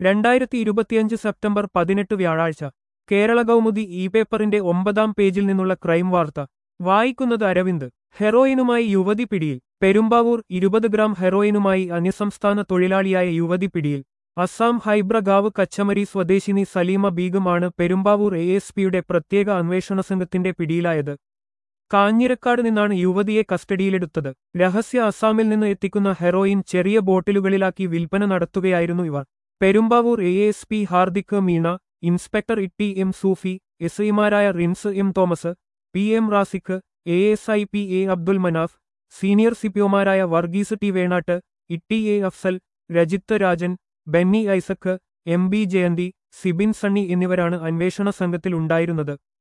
രണ്ടായിരത്തി ഇരുപത്തിയഞ്ച് സെപ്റ്റംബർ പതിനെട്ട് വ്യാഴാഴ്ച കേരള കൗമുദി ഇ പേപ്പറിന്റെ ഒമ്പതാം പേജിൽ നിന്നുള്ള ക്രൈം വാർത്ത വായിക്കുന്നത് അരവിന്ദ് ഹെറോയിനുമായി യുവതി പിടിയിൽ പെരുമ്പാവൂർ ഇരുപത് ഗ്രാം ഹെറോയിനുമായി അന്യസംസ്ഥാന തൊഴിലാളിയായ യുവതി പിടിയിൽ അസാം ഹൈബ്രഗാവ് കച്ചമരി സ്വദേശിനി സലീമ ബീഗുമാണ് പെരുമ്പാവൂർ എ എസ് പിയുടെ പ്രത്യേക അന്വേഷണ സംഘത്തിന്റെ പിടിയിലായത് കാഞ്ഞിരക്കാട് നിന്നാണ് യുവതിയെ കസ്റ്റഡിയിലെടുത്തത് രഹസ്യ അസാമിൽ നിന്ന് എത്തിക്കുന്ന ഹെറോയിൻ ചെറിയ ബോട്ടിലുകളിലാക്കി വിൽപ്പന നടത്തുകയായിരുന്നു ഇവർ Perumbavoor A S P Hardik Meena inspector Itty M Soofi S ഐമാരായ Rins M Thomas P M Razik A S I P A Abdul Manaf senior സിപിഒമാരായ Varghese T Venatt Itty A Afsal Rajith Rajan Benny Isaac M B Jayanthi Sibin Sunny എന്നിവരാണ് അന്വേഷണ സംഘത്തിൽ ഉണ്ടായിരുന്നത്